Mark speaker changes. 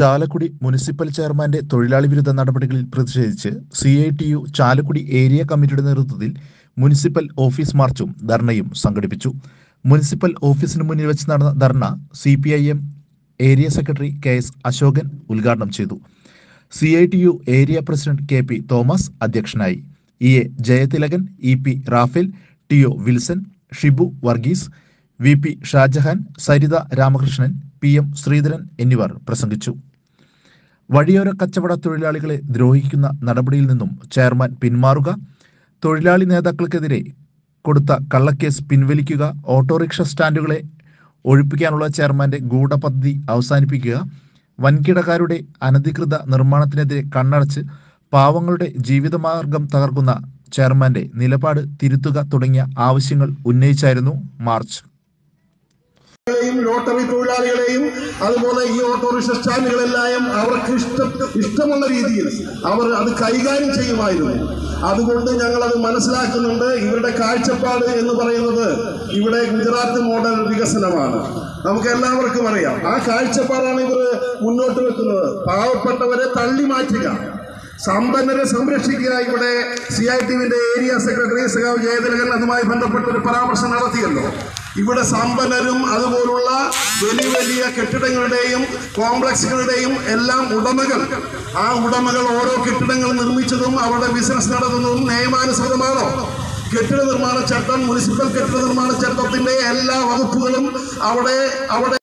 Speaker 1: Chalakudy municipal ചെയർമാന്റെ തൊഴിലാളി വിരുദ്ധ നടപടികളിൽ പ്രതിഷേധിച്ച് C I T U Chalakudy area കമ്മിറ്റിയുടെ നേതൃത്വത്തിൽ മുനിസിപ്പൽ ഓഫീസ് മാർച്ചും ധർണയും സംഘടിപ്പിച്ചു മുനിസിപ്പൽ ഓഫീസിന് മുന്നിൽ വെച്ച് നടന്ന ധർണ C P I M area secretary K S Ashokan ഉദ്ഘാടനം ചെയ്തു C I T U area president K P Thomas അധ്യക്ഷനായി E A Jayathilakan E P Raphael T O Wilson Shibu Varghese V P Shajahan Saritha Ramakrishnan P M Sreedharan എന്നിവർ പ്രസംഗിച്ചു വഴിയോര കച്ചവട തൊഴിലാളികളെ ദ്രോഹിക്കുന്ന നടപടിയിൽ നിന്നും ചെയർമാൻ പിന്മാറുക തൊഴിലാളി നേതാക്കൾക്കെതിരെ കൊടുത്ത കള്ളക്കേസ് പിൻവലിക്കുക ഓട്ടോറിക്ഷ സ്റ്റാൻഡുകളെ ഒഴിപ്പിക്കാനുള്ള ചെയർമാന്റെ ഗൂഢപദ്ധതി അവസാനിപ്പിക്കുക വൻകിടക്കാരുടെ അനധികൃത നിർമ്മാണത്തിനെതിരെ കണ്ണടച്ച് പാവങ്ങളുടെ ജീവിതമാർഗം തകർക്കുന്ന ചെയർമാന്റെ നിലപാട് തിരുത്തുക തുടങ്ങിയ ആവശ്യങ്ങൾ ഉന്നയിച്ചായിരുന്നു മാർച്ച്
Speaker 2: യും ലോട്ടറി തൊഴിലാളികളെയും അതുപോലെ ഈ ഓട്ടോറിക്ഷ സ്റ്റാൻഡുകളെല്ലാം അവർക്ക് ഇഷ്ടം ഇഷ്ടമുള്ള രീതിയിൽ അവർ അത് കൈകാര്യം ചെയ്യുമായിരുന്നു അതുകൊണ്ട് ഞങ്ങൾ അത് മനസ്സിലാക്കുന്നുണ്ട് ഇവരുടെ കാഴ്ചപ്പാട് എന്ന് പറയുന്നത് ഇവിടെ ഗുജറാത്ത് മോഡൽ വികസനമാണ് നമുക്ക് എല്ലാവർക്കും അറിയാം ആ കാഴ്ചപ്പാടാണ് ഇവർ മുന്നോട്ട് വെക്കുന്നത് പാവപ്പെട്ടവരെ തള്ളി മാറ്റുക സമ്പന്നരെ സംരക്ഷിക്കുക ഇവിടെ സി ഐ ടിവിന്റെ ഏരിയ സെക്രട്ടറി സഖാവ് ജയതിലകൻ അതുമായി ബന്ധപ്പെട്ട ഒരു പരാമർശം നടത്തിയല്ലോ ഇവിടെ സമ്പന്നരും അതുപോലുള്ള വലിയ വലിയ കെട്ടിടങ്ങളുടെയും കോംപ്ലക്സുകളുടെയും എല്ലാം ഉടമകൾ ആ ഉടമകൾ ഓരോ കെട്ടിടങ്ങൾ നിർമ്മിച്ചതും അവരുടെ ബിസിനസ് നടത്തുന്നതും നിയമാനുസൃതമാണോ കെട്ടിട നിർമ്മാണ ചട്ടം മുനിസിപ്പൽ കെട്ടിട നിർമ്മാണ ചട്ടത്തിന്റെ എല്ലാ വകുപ്പുകളും അവിടെ അവിടെ